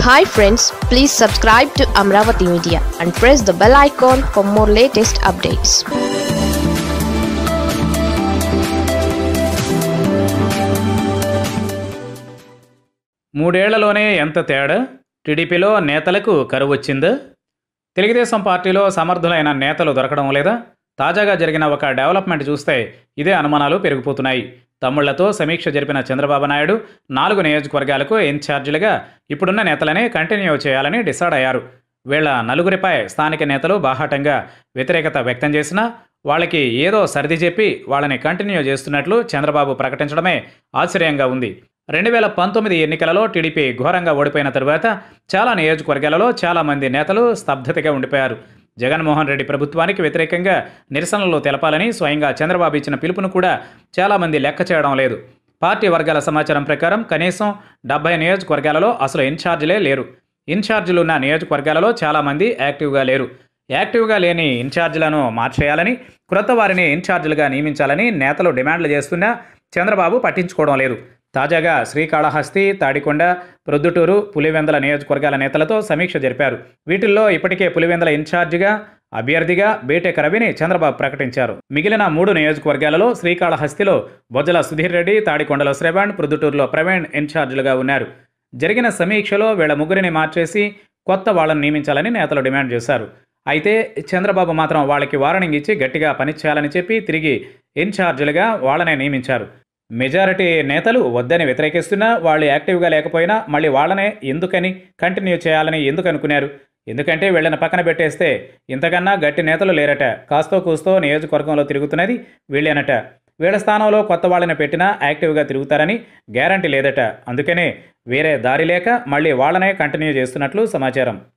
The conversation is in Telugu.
hi friends please subscribe to Amaravati media and press the bell icon for more latest updates మూడేళ్లలోనే ఎంత తేడా టీడీపీలో నేతలకు కరువు వచ్చిందా తెలుగుదేశం పార్టీలో సమర్థులైన నేతలు దొరకడం లేదా తాజాగా జరిగిన ఒక డెవలప్మెంట్ చూస్తే ఇదే అనుమానాలు పెరిగిపోతున్నాయి తమ్ముళ్లతో సమీక్ష జరిపిన చంద్రబాబు నాయుడు నాలుగు నియోజకవర్గాలకు ఇన్ఛార్జీలుగా ఇప్పుడున్న నేతలనే కంటిన్యూ చేయాలని డిసైడ్ అయ్యారు వీళ్ళ నలుగురిపై స్థానిక నేతలు బాహాటంగా వ్యతిరేకత వ్యక్తం చేసినా వాళ్ళకి ఏదో సర్ది చెప్పి వాళ్ళని కంటిన్యూ చేస్తున్నట్లు చంద్రబాబు ప్రకటించడమే ఆశ్చర్యంగా ఉంది రెండు వేల పంతొమ్మిది ఎన్నికలలో టీడీపీ ఘోరంగా ఓడిపోయిన తరువాత చాలా నియోజకవర్గాలలో చాలామంది నేతలు స్తబ్దతగా ఉండిపోయారు జగన్మోహన్ రెడ్డి ప్రభుత్వానికి వ్యతిరేకంగా నిరసనలు తెలపాలని స్వయంగా చంద్రబాబు ఇచ్చిన పిలుపును కూడా చాలామంది లెక్క చేయడం లేదు పార్టీ వర్గాల సమాచారం ప్రకారం కనీసం డెబ్బై నియోజకవర్గాలలో అసలు ఇన్ఛార్జీలే లేరు ఇన్ఛార్జీలు ఉన్న నియోజకవర్గాలలో చాలామంది యాక్టివ్గా లేరు యాక్టివ్గా లేని ఇన్ఛార్జీలను మార్చేయాలని క్రొత్త వారిని ఇన్ఛార్జీలుగా నియమించాలని నేతలు డిమాండ్లు చేస్తున్నా చంద్రబాబు పట్టించుకోవడం లేదు తాజాగా శ్రీకాళహస్తి తాడికొండ ప్రొద్దుటూరు పులివెందల నియోజకవర్గాల నేతలతో సమీక్ష జరిపారు వీటిల్లో ఇప్పటికే పులివెందల ఇన్ఛార్జిగా అభ్యర్థిగా బేటెక్ రవిని చంద్రబాబు ప్రకటించారు మిగిలిన మూడు నియోజకవర్గాలలో శ్రీకాళహస్తిలో బొజ్జల సుధీర్ రెడ్డి తాడికొండలో శ్రవణ్ ప్రొద్దుటూరులో ప్రవీణ్ ఇన్ఛార్జీలుగా ఉన్నారు జరిగిన సమీక్షలో వీళ్ళ ముగ్గురిని మార్చేసి కొత్త వాళ్ళని నియమించాలని నేతలు డిమాండ్ చేశారు అయితే చంద్రబాబు మాత్రం వాళ్ళకి వార్నింగ్ ఇచ్చి గట్టిగా పనిచేయాలని చెప్పి తిరిగి ఇన్ఛార్జీలుగా వాళ్ళనే నియమించారు మెజారిటీ నేతలు వద్దని వ్యతిరేకిస్తున్నా వాళ్ళు యాక్టివ్గా లేకపోయినా మళ్ళీ వాళ్ళనే ఎందుకని కంటిన్యూ చేయాలని ఎందుకు అనుకున్నారు ఎందుకంటే వీళ్ళని పక్కన పెట్టేస్తే ఇంతకన్నా గట్టి నేతలు లేరట కాస్తో కూస్తో నియోజకవర్గంలో తిరుగుతున్నది వీళ్ళేనట వీళ్ళ స్థానంలో కొత్త వాళ్ళని పెట్టినా యాక్టివ్గా తిరుగుతారని గ్యారంటీ లేదట అందుకనే వేరే దారి లేక మళ్ళీ వాళ్ళనే కంటిన్యూ చేస్తున్నట్లు సమాచారం